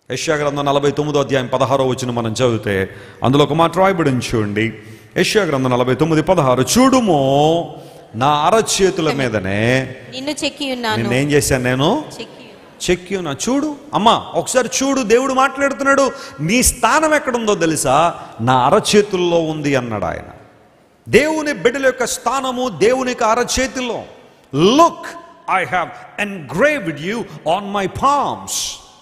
యెషయా గ్రంథం నలభై తొమ్మిదో అధ్యాయం పదహారో వచ్చిన మనం చదివితే అందులో ఒక మాట రాయబడి ఉంది చూడండి యెషయా గ్రంథం నలభై తొమ్మిది పదహారు చూడుమో నా అరచేతుల మీదనే నిన్ను చెక్కి ఉన్నాను నిన్నేం చేశాను నేను చెక్కి చెక్కి ఉన్నా చూడు అమ్మా ఒకసారి చూడు దేవుడు మాట్లాడుతున్నాడు నీ స్థానం ఎక్కడుందో తెలుసా నా అరచేతుల్లో ఉంది అన్నాడు ఆయన దేవుని బిడ్డల యొక్క స్థానము దేవుని యొక్క అరచేతిలో look I have engraved you on my palms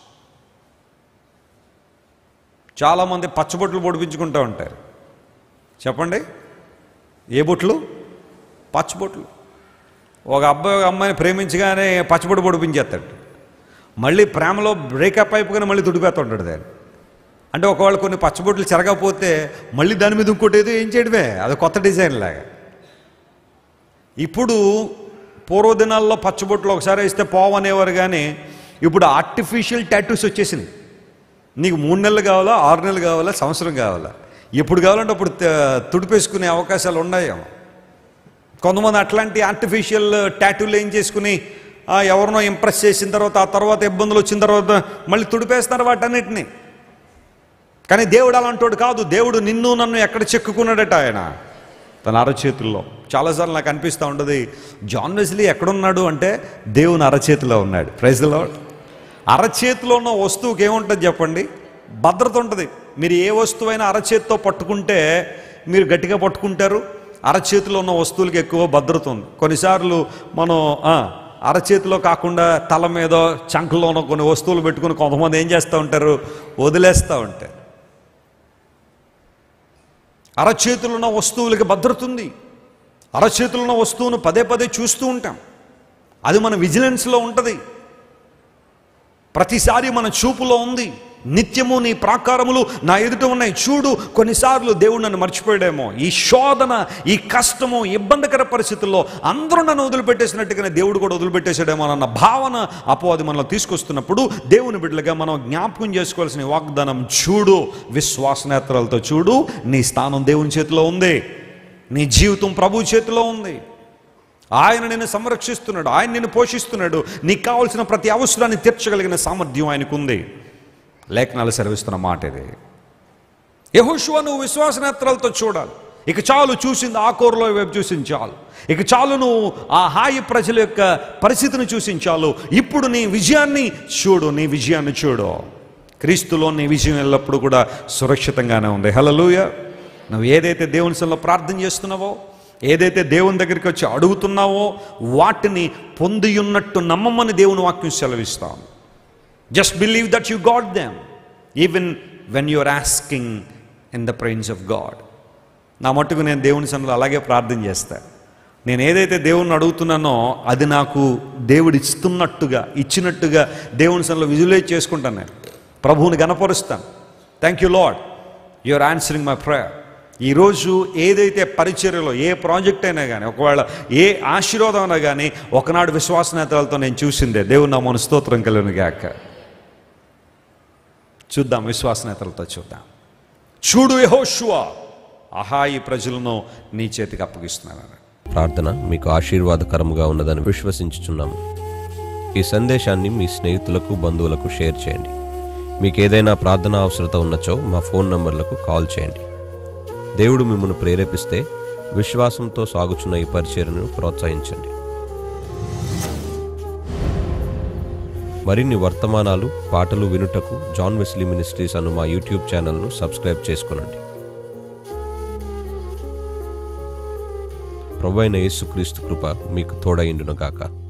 చాలామంది పచ్చబొట్లు పొడిపించుకుంటూ ఉంటారు చెప్పండి ఏ బొట్లు పచ్చబొట్లు ఒక అబ్బాయి ఒక అమ్మాయిని ప్రేమించగానే పచ్చబొట్టు పొడిపించేస్తాడు మళ్ళీ ప్రేమలో బ్రేకప్ అయిపోగానే మళ్ళీ తుడిపేస్తుంటాడు దాన్ని అంటే ఒకవేళ కొన్ని పచ్చబొట్లు చెరగకపోతే మళ్ళీ దాని మీద ఇంకోటి ఏదో ఏం చేయడమే అది కొత్త డిజైన్ లాగా ఇప్పుడు పూర్వదినాల్లో పచ్చబొట్లు ఒకసారి వేస్తే పోవనేవారు కానీ ఇప్పుడు ఆర్టిఫిషియల్ టాటూస్ వచ్చేసినాయి నీకు మూడు నెలలు కావాలా ఆరు నెలలు కావాలా సంవత్సరం కావాలా ఎప్పుడు కావాలంటే అప్పుడు త- తుడిపేసుకునే అవకాశాలు ఉన్నాయేమో కొంతమంది అట్లాంటి ఆర్టిఫిషియల్ టాటూలు ఏం చేసుకుని ఆ, ఎవరినో ఇంప్రెస్ చేసిన తర్వాత ఆ తర్వాత ఇబ్బందులు వచ్చిన తర్వాత మళ్ళీ తుడిపేస్తున్నారు వాటన్నిటిని కానీ దేవుడు అలాంటోడు కాదు దేవుడు నిన్ను నన్ను ఎక్కడ చెక్కుకున్నాడట ఆయన తన అరచేతుల్లో చాలాసార్లు నాకు అనిపిస్తూ ఉంటుంది జాన్ వెస్లీ ఎక్కడున్నాడు అంటే దేవుని అరచేతిలో ఉన్నాడు ప్రైజ్లో అరచేతిలో ఉన్న వస్తువుకి ఏముంటుంది చెప్పండి భద్రత ఉంటుంది మీరు ఏ వస్తువైనా అరచేతితో పట్టుకుంటే మీరు గట్టిగా పట్టుకుంటారు అరచేతిలో ఉన్న వస్తువులకి ఎక్కువ భద్రత ఉంది కొన్నిసార్లు మనం ఆ, అరచేతిలో కాకుండా తల మీద చంకలోనో కొన్ని వస్తువులు పెట్టుకుని కొంతమంది ఏం చేస్తూ ఉంటారు వదిలేస్తూ ఉంటారు అరచేతులు ఉన్న వస్తువులకి భద్రత ఉంది అరచేతులు ఉన్న వస్తువును పదే పదే చూస్తూ ఉంటాం అది మన విజిలెన్స్లో ఉంటుంది ప్రతిసారి మన చూపులో ఉంది నిత్యము నీ ప్రాకారములు నా ఎదుట ఉన్నాయి చూడు కొన్నిసార్లు దేవుడు నన్ను మర్చిపోయాడేమో ఈ శోధన ఈ కష్టము ఇబ్బందికర పరిస్థితుల్లో అందరూ నన్ను వదిలిపెట్టేసినట్టుగానే దేవుడు కూడా వదిలిపెట్టేశాడేమో అన్న భావన అపవాది మనలో తీసుకొస్తున్నప్పుడు దేవుని బిడ్డలుగా మనం జ్ఞాపకం చేసుకోవాల్సిన ఈ వాగ్దానం చూడు విశ్వాసనేత్రాలతో చూడు నీ స్థానం దేవుని చేతిలో ఉంది నీ జీవితం ప్రభు చేతిలో ఉంది ఆయన నిన్ను సంరక్షిస్తున్నాడు ఆయన నిన్ను పోషిస్తున్నాడు నీకు కావాల్సిన ప్రతి అవసరాన్ని తీర్చగలిగిన సామర్థ్యం ఆయనకు ఉంది లేఖనాలు సెలవిస్తున్న మాట ఇది యహోషువ నువ్వు విశ్వాసనేత్రాలతో చూడాలి ఇక చాలు చూసింది ఆ కూరలో వైపు చూసింది చాలు ఇక చాలు నువ్వు ఆ హాయి ప్రజల యొక్క పరిస్థితిని చూసించాలు ఇప్పుడు నీ విజయాన్ని చూడు నీ విజయాన్ని చూడు క్రీస్తులో నీ విజయం ఎల్లప్పుడూ కూడా సురక్షితంగానే ఉంది హలలుయ నువ్వు ఏదైతే దేవుని సన్నిధిలో ప్రార్థన చేస్తున్నావో ఏదైతే దేవుని దగ్గరికి వచ్చి అడుగుతున్నావో వాటిని పొంది ఉన్నట్టు నమ్మమని దేవుని వాక్యం సెలవిస్తాం just believe that you got them even when you're asking in the praise of God నా మట్టుకు నేను దేవుని సన్నిధిలో అలాగే ప్రార్థన చేస్తా నేను ఏదైతే దేవుణ్ణి అడుగుతున్నానో అది నాకు దేవుడు ఇస్తున్నట్టుగా ఇచ్చినట్టుగా దేవుని సన్నిలో విజువలైజ్ చేసుకుంటాను నేను ప్రభువుని గనపరుస్తాను thank you Lord your answering my prayer ఈరోజు ఏదైతే పరిచర్యలో ఏ ప్రాజెక్ట్ అయినా కానీ ఒకవేళ ఏ ఆశీర్వాదం అయినా కానీ ఒకనాడు విశ్వాసనేతలతో నేను చూసిందే దేవుని నా మన స్తోత్రం కలిగిన గాక చూద్దాం విశ్వాసనేతలతో చూద్దాం చూడు యెహోషువ ఆహా ఈ ప్రజలను నీ చేతికి అప్పగిస్తున్నాను ప్రార్థన మీకు ఆశీర్వాదకరముగా ఉన్నదని విశ్వసించుచున్నాము ఈ సందేశాన్ని మీ స్నేహితులకు బంధువులకు షేర్ చేయండి మీకు ఏదైనా ప్రార్థన అవసరత ఉన్నచో మా ఫోన్ నంబర్లకు కాల్ చేయండి దేవుడు మిమ్మల్ని ప్రేరేపిస్తే విశ్వాసంతో సాగుచున్న ఈ పరిచర్ను ప్రోత్సహించండి మరిన్ని వర్తమానాలు పాటలు వినుటకు జాన్ వెస్లీ మినిస్ట్రీస్ అను మా యూట్యూబ్ ఛానల్ను సబ్స్క్రైబ్ చేసుకునండి ప్రభు అయిన యేసుక్రీస్తు కృప మీకు తోడైండును గాక